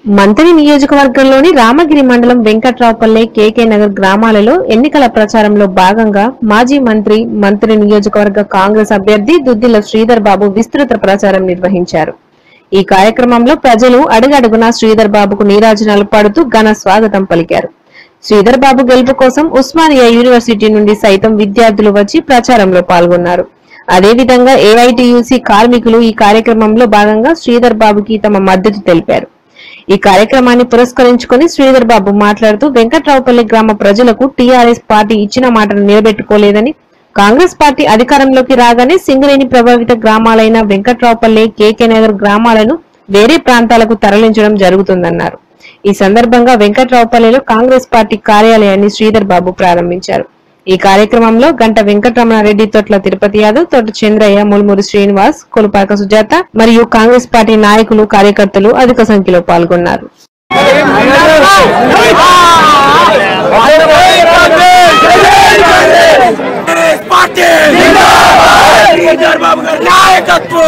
మంత్రి నియోజకవర్గంలోని రామగిరి మండలం వెంకట్రావుపల్లె కేకే నగర్ గ్రామాలలో ఎన్నికల ప్రచారంలో భాగంగా మాజీ మంత్రి మంత్రి నియోజకవర్గ కాంగ్రెస్ అభ్యర్థి దుద్దిల శ్రీధర్ బాబు విస్తృత ప్రచారం నిర్వహించారు ఈ కార్యక్రమంలో ప్రజలు అడుగడుగునా శ్రీధర్ బాబుకు నీరాజనాలు పడుతూ ఘన స్వాగతం పలికారు శ్రీధర్ బాబు గెలుపు కోసం ఉస్మానియా యూనివర్సిటీ నుండి సైతం విద్యార్థులు వచ్చి ప్రచారంలో పాల్గొన్నారు అదేవిధంగా ఏఐటియుసి కార్మికులు ఈ కార్యక్రమంలో భాగంగా శ్రీధర్ బాబుకి తమ మద్దతు తెలిపారు ఈ కార్యక్రమాన్ని పురస్కరించుకుని శ్రీధర్ బాబు మాట్లాడుతూ వెంకట్రావుపల్లి గ్రామ ప్రజలకు టీఆర్ఎస్ పార్టీ ఇచ్చిన మాటను నిలబెట్టుకోలేదని కాంగ్రెస్ పార్టీ అధికారంలోకి రాగానే సింగరేణి ప్రభావిత గ్రామాలైన వెంకట్రావుపల్లి కేకే నగర్ గ్రామాలను వేరే ప్రాంతాలకు తరలించడం జరుగుతుందన్నారు ఈ సందర్భంగా వెంకట్రావుపల్లిలో కాంగ్రెస్ పార్టీ కార్యాలయాన్ని శ్రీధర్ బాబు ప్రారంభించారు ఈ కార్యక్రమంలో గంట వెంకటరమణారెడ్డి తొట్ల తిరుపతి యాదవ్ తోట చంద్రయ్య ములుమూరి శ్రీనివాస్ కొలుపాక సుజాత మరియు కాంగ్రెస్ పార్టీ నాయకులు కార్యకర్తలు అధిక సంఖ్యలో పాల్గొన్నారు పార్టీ చంద్రబాబు గారి నాయకత్వం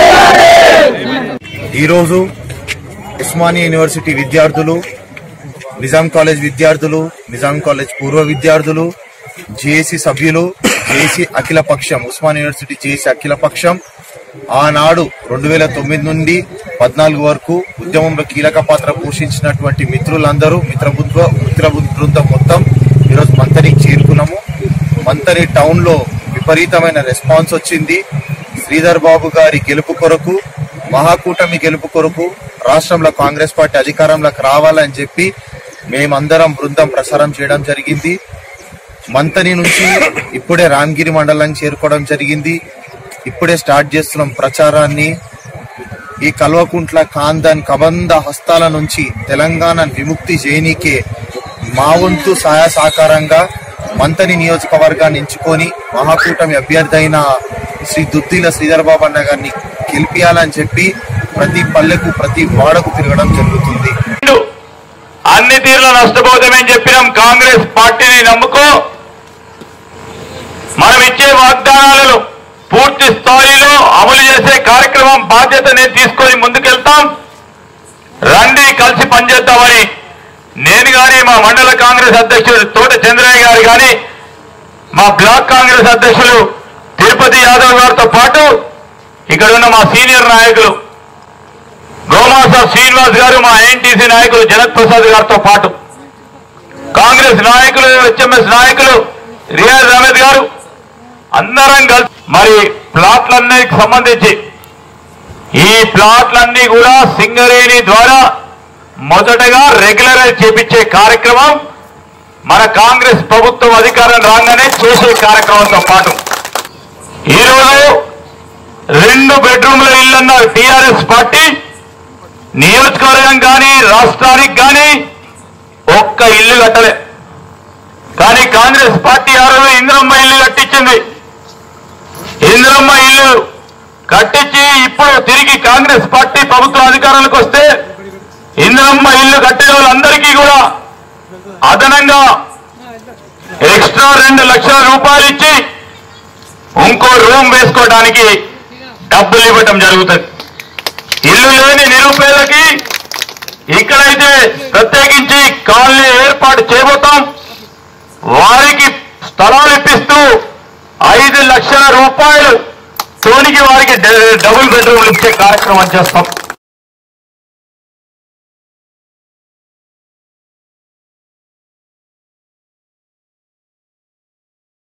ఈరోజు ఉస్మానియా యూనివర్సిటీ విద్యార్థులు నిజాం కాలేజ్ విద్యార్థులు నిజాం కాలేజ్ పూర్వ విద్యార్థులు జేఏసీ సభ్యులు జేఏసీ అఖిల పక్షం ఉస్మానియా యూనివర్సిటీ జేఏసీ అఖిల పక్షం ఆనాడు రెండు వేల తొమ్మిది నుండి పద్నాలుగు వరకు ఉద్యమంలో కీలక పాత్ర పోషించినటువంటి మిత్రులందరూ మిత్ర బృంద- మిత్ర బృందం మొత్తం ఈరోజు మంతనికి చేరుకున్నాము మంతని టౌన్ లో విపరీతమైన రెస్పాన్స్ వచ్చింది శ్రీధర్ బాబు గారి గెలుపు కొరకు మహాకూటమి గెలుపు కొరకు రాష్ట్రంలో కాంగ్రెస్ పార్టీ అధికారంలోకి రావాలని చెప్పి మేమందరం బృందం ప్రసారం చేయడం జరిగింది మంతని నుంచి ఇప్పుడే రామగిరి మండలానికి చేరుకోవడం జరిగింది ఇప్పుడే స్టార్ట్ చేస్తున్నాం ప్రచారాన్ని ఈ కల్వకుంట్ల కాందన్ కబంద హస్తాల నుంచి తెలంగాణ విముక్తి చేయనీకే మా వంతు సహాయ సహకారంగా మంతని నియోజకవర్గాన్ని ఎంచుకొని మహాకూటమి అభ్యర్థి అయిన శ్రీ దుద్దిల శ్రీధర్ బాబు అన్న గారిని గెలిపియాలని చెప్పి ప్రతి పల్లెకు ప్రతి వాడకు తిరగడం జరుగుతుంది అన్ని తీరులో నష్టపోతామని చెప్పినాం కాంగ్రెస్ పార్టీని నమ్ముకో మనం ఇచ్చే వాగ్దానాలను పూర్తి స్థాయిలో అమలు చేసే కార్యక్రమం బాధ్యత నేను తీసుకొని ముందుకెళ్తాం రండి కలిసి పనిచేద్దామని నేను గాని మా మండల కాంగ్రెస్ అధ్యక్షుడు తోట చంద్రయ్య గారు గాని మా బ్లాక్ కాంగ్రెస్ అధ్యక్షులు తిరుపతి యాదవ్ గారితో పాటు ఇక్కడ ఉన్న మా సీనియర్ నాయకులు గోమాస శ్రీనివాస్ గారు మా ఎన్టీసీ నాయకులు జగత్ ప్రసాద్ గారితో పాటు కాంగ్రెస్ నాయకులు హెచ్ఎంఎస్ నాయకులు రియాజ్ అహ్మద్ గారు అందరం కలిసి మరి ప్లాట్లన్నిటికి సంబంధించి ఈ ప్లాట్లన్నీ కూడా సింగరేణి ద్వారా మొదటగా రెగ్యులరైజ్ చేపించే కార్యక్రమం మన కాంగ్రెస్ ప్రభుత్వం అధికారం రాగానే చేసే కార్యక్రమంతో పాటు ఈరోజు రెండు బెడ్రూమ్ల ఇల్లన్న టిఆర్ఎస్ పార్టీ నియోజకవర్గం కానీ రాష్ట్రానికి కానీ ఒక్క ఇల్లు కట్టలే కానీ కాంగ్రెస్ పార్టీ ఆ రోజు ఇందిరమ్మ ఇల్లు కట్టించింది ఇందిరమ్మ ఇల్లు కట్టించి ఇప్పుడు తిరిగి కాంగ్రెస్ పార్టీ ప్రభుత్వం అధికారంలోకి వస్తే ఇందిరమ్మ ఇల్లు కట్టిన వాళ్ళందరికీ కూడా అదనంగా ఎక్స్ట్రా రెండు లక్షల రూపాయలు ఇచ్చి ఇంకో రూమ్ వేసుకోవడానికి డబ్బులు ఇవ్వటం జరుగుతుంది ఇల్లు లేని నిరుపేదకి ఇక్కడైతే ప్రత్యేకించి కాలనీ ఏర్పాటు చేయబోతాం వారికి స్థలాలు ఇప్పిస్తూ ఐదు లక్షల రూపాయలు తోనికి వారికి డ- డబుల్ బెడ్రూమ్లు ఇచ్చే కార్యక్రమం చేస్తాం